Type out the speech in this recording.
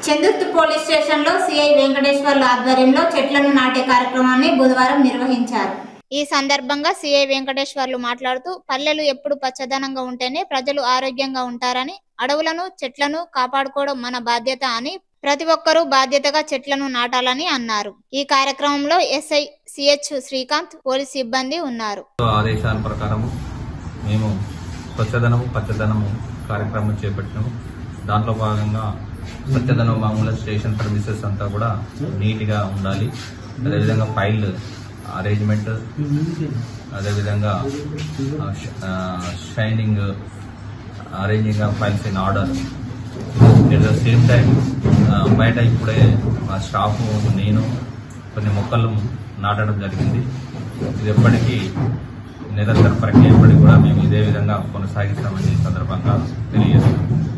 Chandurthi police స్టేషన్లో CI వెంకటేశ్వర్ల ఆధ్వర్యంలో చెట్లను నాటే కార్యక్రమాన్ని బుధవారం నిర్వహించారు ఈ సందర్భంగా సిఐ వెంకటేశ్వర్లు మాట్లాడుతూ పల్లెలు ఎప్పుడు పచ్చదనంగా ఉంటేనే ప్రజలు ఆరోగ్యంగా ఉంటారని అడవులను చెట్లను కాపాడుకోవడం మన బాధ్యత అని ప్రతి ఒక్కరూ బాధ్యతగా చెట్లను నాటాలని అన్నారు ఈ కార్యక్రమంలో ఎస్ఐ సిహెచ్ శ్రీకాంత్ పోలీస్ సిబ్బంది ఉన్నారు ఆదేశాల ప్రకారము మేము స్వచ్ఛదనము పచ్చదనము కార్యక్రమం చేపట్టాము దాంట్లో భాగంగా స్వచ్ఛదనం మామూలు స్టేషన్ సర్వీసెస్ అంతా కూడా నీట్గా ఉండాలి అదేవిధంగా ఫైల్ అరేంజ్మెంట్ అదేవిధంగా shining arranging of files in order at the same time బయట ఇప్పుడే మా స్టాఫ్ నేను కొన్ని మొక్కలు నాటడం జరిగింది ఇది ఎప్పటికీ నిరంతర ప్రక్రియ ఎప్పటికీ కూడా మేము ఇదే విధంగా కొనసాగిస్తామని ఈ సందర్భంగా తెలియజేస్తున్నాం